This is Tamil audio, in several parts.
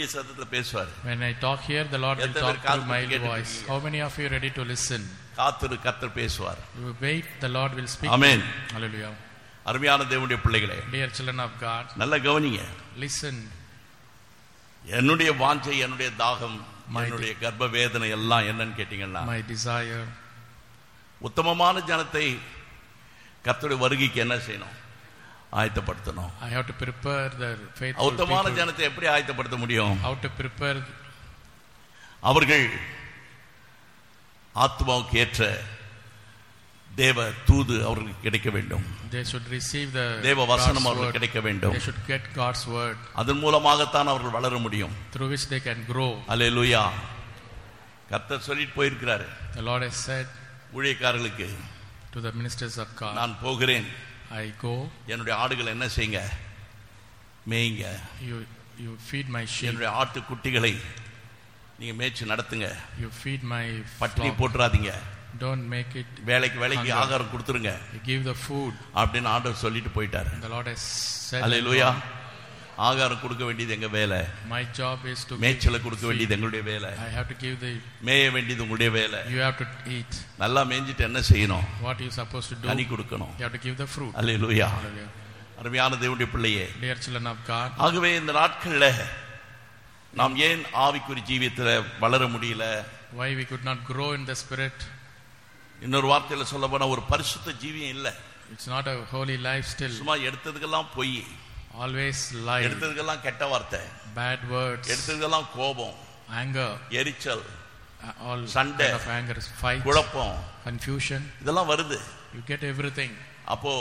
மெல்லிய சத்தத்துல பேசுவார் When I talk here, the Lord will எத்தனை talk பேர் காது through mild கேட்டுட்டு voice. இருக்கீங்க? How many of you are ready to listen? காத்திரு கத்தர் பேசுவார் You wait, the Lord will speak. Amen. Hallelujah. அருமையான தேவனுடைய பிள்ளைகளே Dear children of God, நல்ல கவனிங்க listen. என்னுடைய வாஞ்சை என்னுடைய தாகம் My- என்னுடைய கர்ப்ப வேதனை எல்லாம் என்னன்னு கேட்டீங்கன்னா My desire, உத்தமமான ஜனத்தை கர்த்தருடைய வருகைக்கு என்ன செய்யணும் ஆயத்தப்படுத்தணும் I have to prepare the faithful உத்தமமான people. ஜனத்தை எப்படி ஆயத்தப்படுத்த முடியும் How to prepare அவர்கள் ஆத்மாவுக்கு ஏற்ற தேவ தூது அவர்களுக்கு கிடைக்க வேண்டும் they should receive the தேவ God's வசனம் அவர்களுக்கு word. கிடைக்க வேண்டும் They should get God's word அதன் மூலமாகத்தான் அவர்கள் வளர முடியும் through which they can grow. அல்லேலூயா கர்த்தர் சொல்லிட்டு போயிருக்கிறாரு The Lord has said ஊழியக்காரர்களுக்கு to the ministers of God, நான் போகிறேன் I go, என்னுடைய ஆடுகள் என்ன செய்யுங்க மேய்ங்க you, you feed my sheep, என்னுடைய ஆட்டு குட்டிகளை நீங்க மேய்ச்சி நடத்துங்க you feed my பட்டினி flock. போட்டுறாதீங்க Don't make it, வேலைக்கு வேலைக்கு Hunger. ஆகாரம் கொடுத்துருங்க you give the food. அப்படின்னு ஆண்டவர் சொல்லிட்டு போயிட்டாரு The Lord has said, அல்லேலூயா ஆகாரம் கொடுக்க வேண்டியது எங்க வேலை my job is to give, மேய்ச்சலை கொடுக்க வேண்டியது எங்களுடைய வேலை I have to give the, மேய வேண்டியது உங்களுடைய வேலை you have to eat. நல்லா மேய்ஞ்சிட்டு என்ன செய்யணும் What you supposed to do, கனி கொடுக்கணும் you have to give the fruit. Hallelujah Hallelujah. அருமையான தேவனுடைய பிள்ளையே Dear children of God, ஆகவே இந்த நாட்கள்ல நாம் ஏன் ஆவிக்குறி ஜீவியத்துல வளர முடியல why we could not grow in the spirit? இன்னொரு வார்த்தையில சொல்ல போனா ஒரு பரிசுத்த ஜீவியம் இல்ல It's not a holy life still. சும்மா எடுத்ததுக்கெல்லாம் பொய் Always lie, எடுத்ததுக்கெல்லாம் கெட்ட வார்த்தை bad words, எடுத்ததுக்கெல்லாம் கோபம் anger, எரிச்சல் uh, all சண்டை, kind of anger, fight, குழப்பம் confusion. இதெல்லாம் வருது You get everything. அப்போ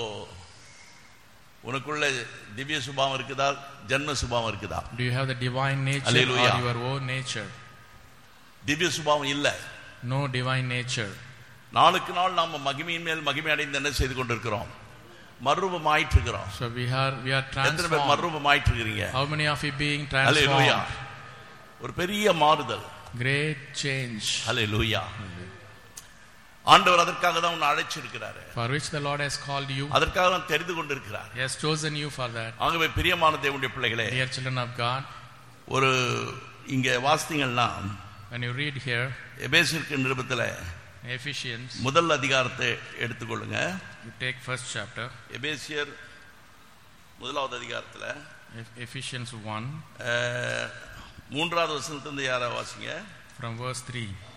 உனக்குள்ள திவ்ய சுபாவம் இருக்குதா ஜென்ம சுபாவம் இருக்குதா Do you have the divine nature Hallelujah. or your own nature? திவ்ய சுபாவம் இல்ல No divine nature. நாளுக்கு நாள் நாம மகிமையின் மேல் மகிமை அடைந்து என்ன செய்து கொண்டிருக்கிறோம் மறுரூபம் ஆயிட்டு இருக்கிறோம் So we are we are எத்தனை பேர் transformed. மறுரூபம் ஆயிட்டு இருக்கிறீங்க How many of you being hallelujah transformed? ஒரு பெரிய மாறுதல் Great change ஹalleluya ஆண்டவர் அதற்காக தான் உன்னை அழைச்சிருக்கிறாரு for which the Lord has called you. அதற்காக தான் தெரிந்து கொண்டிருக்கிறார் He has chosen you for that. ஆகவே பிரியமான தேவனுடைய பிள்ளைகளே Dear children of God, ஒரு இங்க வாசித்தீங்கன்னா when you read here, எபேசிற்கு நிருபத்துல Ephesians, முதல் அதிகாரத்தை எடுத்துக்கொள்ளுங்க you take first chapter, எபேசியர் முதலாவது அதிகாரத்துல Eph- Ephesians 1, அஹ், மூன்றாவது வசனத்திலிருந்து யாரா வாசிங்க from verse 3.